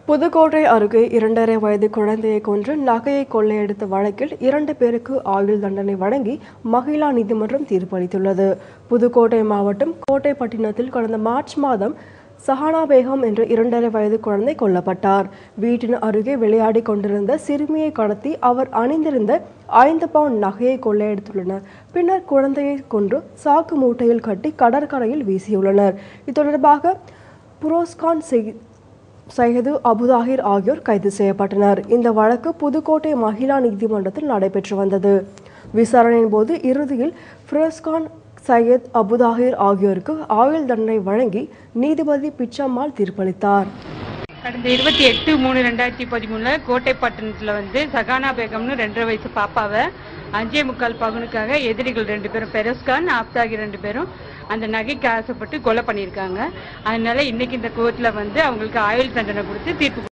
புதுக்கோட்டை அருகே இரண்டரை வயது குழந்தையை கொன்று நகையை கொள்ளையடித்த வழக்கில் இரண்டு பேருக்கு ஆயுள் தண்டனை வழங்கி மகிழா நீதிமன்றம் தீர்ப்பளித்துள்ளது புதுக்கோட்டை மாவட்டம் கோட்டைப்பட்டினத்தில் கடந்த மார்ச் மாதம் சஹானா பேகம் என்ற இரண்டரை வயது குழந்தை கொல்லப்பட்டார் வீட்டின் அருகே விளையாடி கொண்டிருந்த சிறுமியை கடத்தி அவர் அணிந்திருந்த ஐந்து பவுண்ட் நகையை கொள்ளையடித்துள்ளனர் பின்னர் குழந்தையை கொன்று சாக்கு மூட்டையில் கட்டி கடற்கரையில் வீசியுள்ளனர் இது தொடர்பாக புரோஸ்கான் செய் சையது அபுதாகிர் ஆகியோர் கைது செய்யப்பட்டனர் இந்த வழக்கு புதுக்கோட்டை மகிழா நீதிமன்றத்தில் நடைபெற்று வந்தது விசாரணையின் போது இறுதியில் ஃபிரோஸ்கான் சையத் அபுதாகிர் ஆகியோருக்கு ஆயுள் தண்டனை வழங்கி நீதிபதி பிச்சம்மாள் தீர்ப்பளித்தார் கடந்த இருபத்தி எட்டு மூணு ரெண்டாயிரத்தி பதிமூணுல கோட்டைப்பட்டினத்தில் வந்து சகானா பேகம்னு ரெண்டரை வயசு பாப்பாவை அஞ்சே முக்கால் பவுனுக்காக எதிரிகள் ரெண்டு பேரும் பெரோஸ்கான் ஆப்தாகி ரெண்டு பேரும் அந்த நகைக்கு ஆசைப்பட்டு கொலை பண்ணியிருக்காங்க அதனால இன்னைக்கு இந்த கோர்ட்டில் வந்து அவங்களுக்கு ஆயுள் தண்டனை கொடுத்து தீர்ப்பு